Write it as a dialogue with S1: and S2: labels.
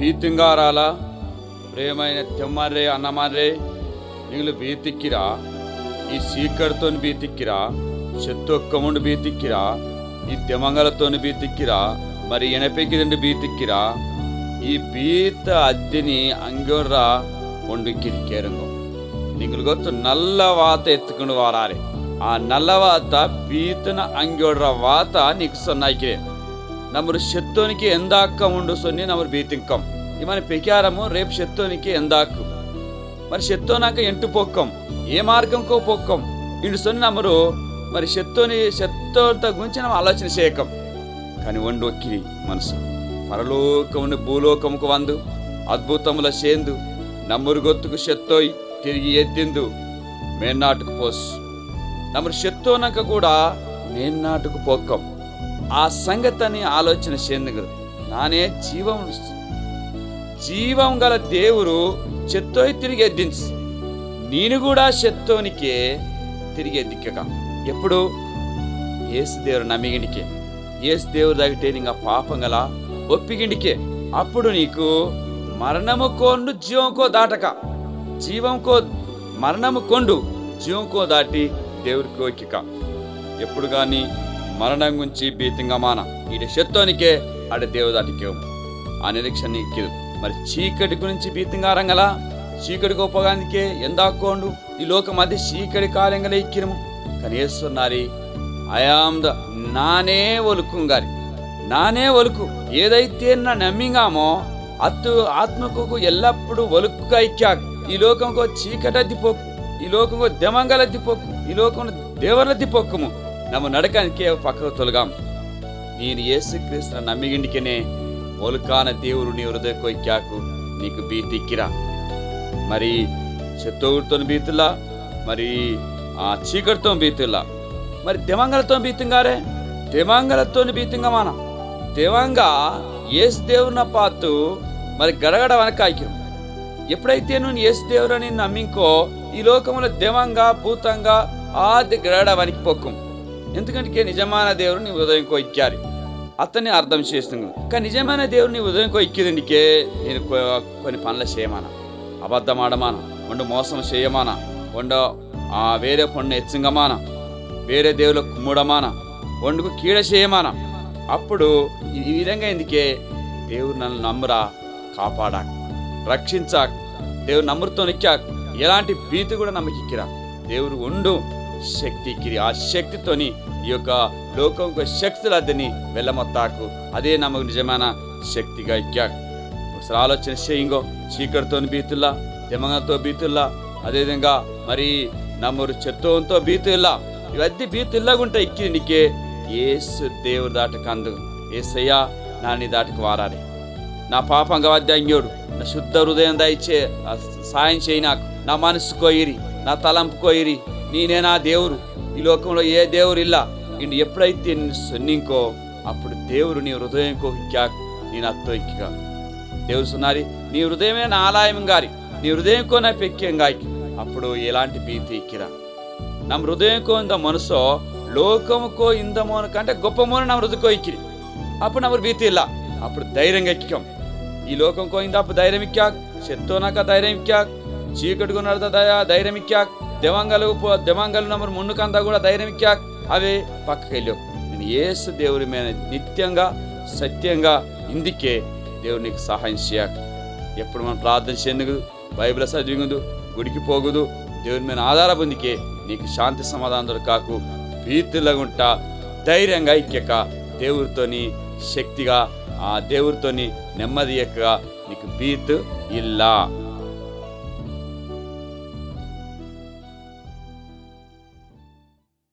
S1: బీతింగారాల ప్రేమైన తెమ్మర్రే అన్నమర్రే నీళ్ళు బీతిక్కిరా ఈ సీకర్తో బీతిక్కిరా చెత్తొక్కముండు బీతిక్కిరా ఈ తెమంగలతో బీతిక్కిరా మరి ఎనపెక్కిదండి బీతిక్కిరా ఈ బీత అద్దెని అంగొర్ర పొండుక్కిరి కేరంగం ನಿಂಗಳು ಗೊತ್ತು ನಲ್ಲ ವಾತ ಎತ್ಕೊಂಡು ವಾರಾರೆ ಆ ನಲ್ಲ ವಾತ ಬೀತನ ಅಂಗ್ಯೋಡ್ರ ವಾತ నీకు సొన్నాయికిరే నమ్మరు శత్తునికి ఎందాక్క ఉండు సొన్ని నమ్మరు బీతింకం ఈ మన పెకారము రేపు శత్తునికి ఎందాకు మరి శత్తునాక ఎంటు పొక్కం ఏ మార్గంకో పొక్కం ఇండు సొన్ని నమ్మరు మరి శత్తుని శత్తుత గురించి మనం ఆలోచన చేయకం కానీ వండు ఒక్కిరి మనసు పరలోకముని భూలోకముకు వందు అద్భుతముల సేందు నమ్మురు గొత్తుకు శత్తోయ్ తిరిగి ఎద్దిందు మేన్నాటుకు పోస్ నమ్మరు శత్తోనక కూడా మేన్నాటుకు పోక్కం ఆ సంగతని ఆలోచన చెందుగు నానే జీవం జీవం గల దేవుడు చెత్తోయి తిరిగి ఎద్దించు నేను కూడా చెత్తోనికే తిరిగి ఎద్దిక్కక ఎప్పుడు ఏసు దేవుడు నమ్మిగిండికే ఏసు దేవుడు తగితే ఇంకా పాపం గల ఒప్పిగిండికే అప్పుడు నీకు మరణము కొండు జీవంకో దాటక జీవంకో మరణము కొండు జీవంకో దాటి దేవుడికి ఒక్కిక ఎప్పుడు కానీ మరణం గురించి బీతింగా మాన ఈడ శత్వానికే ఆడ దేవదాటికే ఆ నిరీక్షణ నీకు మరి చీకటి గురించి బీతింగా రంగలా చీకటి గొప్పగానికే ఎందాకోండు ఈ లోకం అది చీకటి కార్యంగల ఇక్కిరము కానీ ఏస్తున్నారి ఐఆమ్ ద నానే ఒలుకుంగారి నానే ఒలుకు ఏదైతే నా నమ్మింగామో అత్తు ఆత్మకు ఎల్లప్పుడూ ఒలుకుగా ఇక్కాకు ఈ లోకంకో చీకటి పోకు ఈ లోకంకో దెమంగల దిపోకు ఈ లోకంలో దేవర్ల దిపోక్కుము నమ్మ నడకానికే పక్కకు తొలగాం నేను యేసుక్రీస్తు నమ్మిగిండికనే ఒలుకాన దేవుడు నీ హృదయకు ఇక్కాకు నీకు బీతిక్కిరా మరి చెత్తోడితో బీతుల్లా మరి ఆ చీకటితో బీతుల్లా మరి దెమంగలతో బీతుంగారే దెమంగలతో బీతుంగా మన దేవంగా ఏసు దేవున్న పాతు మరి గడగడ వెనకాకిరు ఎప్పుడైతే నువ్వు ఏసు దేవురని నమ్మింకో ఈ లోకంలో దేవంగా భూతంగా ఆది గడగడ వనికి పొక్కం ఎందుకంటే నిజమైన దేవుడు నీ ఉదయం కొయ్యారు అతన్ని అర్థం చేస్తున్నాడు కానీ నిజమైన దేవుడు నీ ఉదయం కొయ్యదండికే నేను కొ- కొన్ని పనులు చేయమానా అబద్ధం ఆడమాన వండు మోసం చేయమానా వండ ఆ వేరే పండు ఎచ్చింగమాన వేరే దేవులకు కుమ్ముడమాన వండుకు కీడ చేయమాన అప్పుడు ఈ ఈ విధంగా ఎందుకే దేవుడు నన్ను నమ్మురా కాపాడా రక్షించా దేవుడు నమ్మురుతో నిక్కా ఎలాంటి భీతి కూడా నమ్మకిక్కిరా దేవుడు ఉండు శక్తి ఇక్కిరి ఆ శక్తితోని ఈ యొక్క లోకం శక్తులు అదని వెళ్ళమొత్తాకు అదే నమ్మకు నిజమైన శక్తిగా ఇక్కాకు ఒకసారి ఆలోచన చేయింగో చీకటితో బీతుల్లా తెమంగతో బీతుల్లా అదేవిధంగా మరి నమ్మరు చెత్తోంతో బీతుల్లా ఇవన్నీ బీతుల్లాగుంటే ఇక్కి నీకే ఏసు దేవుడు దాటకు అందు ఏసయ్యా నా నీ దాటకు వారాలి నా పాపంగా వద్దంగ్యోడు నా శుద్ధ హృదయం దయచే ఆ సాయం చేయి నాకు నా మనసు కోయిరి నా తలంపు కోయిరి నేనే నా దేవుడు ఈ లోకంలో ఏ దేవుడు ఇల్లా ఇండు ఎప్పుడైతే నిన్ను సొన్నింకో అప్పుడు దేవుడు నీ హృదయం కోక్కా నేను అత్తో ఇక్కిగా దేవుడు సున్నారి నీ హృదయమే నా ఆలయం గారి నీ హృదయం కో నా పెక్కేం గాయకి అప్పుడు ఎలాంటి భీతి ఇక్కిరా ನಮ್ಮ ಹೃದಯಕ್ಕೋ ಇಂದ ಮನಸ್ಸೋ ಲೋಕಮಕ್ಕೋ ಇಂದ ಮೋನ ಕಂటే గొప్ప మోన ನಮ್ಮ హృదయకో ఇక్కిరి అప్పుడు నమ్మరు భీతి ಇಲ್ಲ అప్పుడు ధైర్యంగా ఎక్కాం ఈ లోకం కోయింది అప్పుడు ధైర్యం ఇక్కాక్ చెత్తోనాక ధైర్యం ఇక్కాక్ చీకటిగా నడద దయ ధైర్యం ఇక్కాక్ దెవంగలు పో- దెవంగలు నమ్మరు ముందుకంతా కూడా ధైర్యం ఇక్కాక్ అవే పక్కకి వెళ్ళావు నేను ఏసు దేవుడి మీద నిత్యంగా సత్యంగా ఇందుకే దేవుడు నీకు సహాయం చేయక ఎప్పుడు మనం ప్రార్థన చెందుకు బైబిల్ చదివిందు గుడికి పోగుదు దేవుని మీద ఆధార పొందికే నీకు శాంతి సమాధానం దొరకాకు భీతులగుంటా ధైర్యంగా ఇక్కక దేవుడితోని శక్తిగా ఆ దేవుడితోని నెమ్మది ఎక్కగా నీకు భీతు ఇల్లా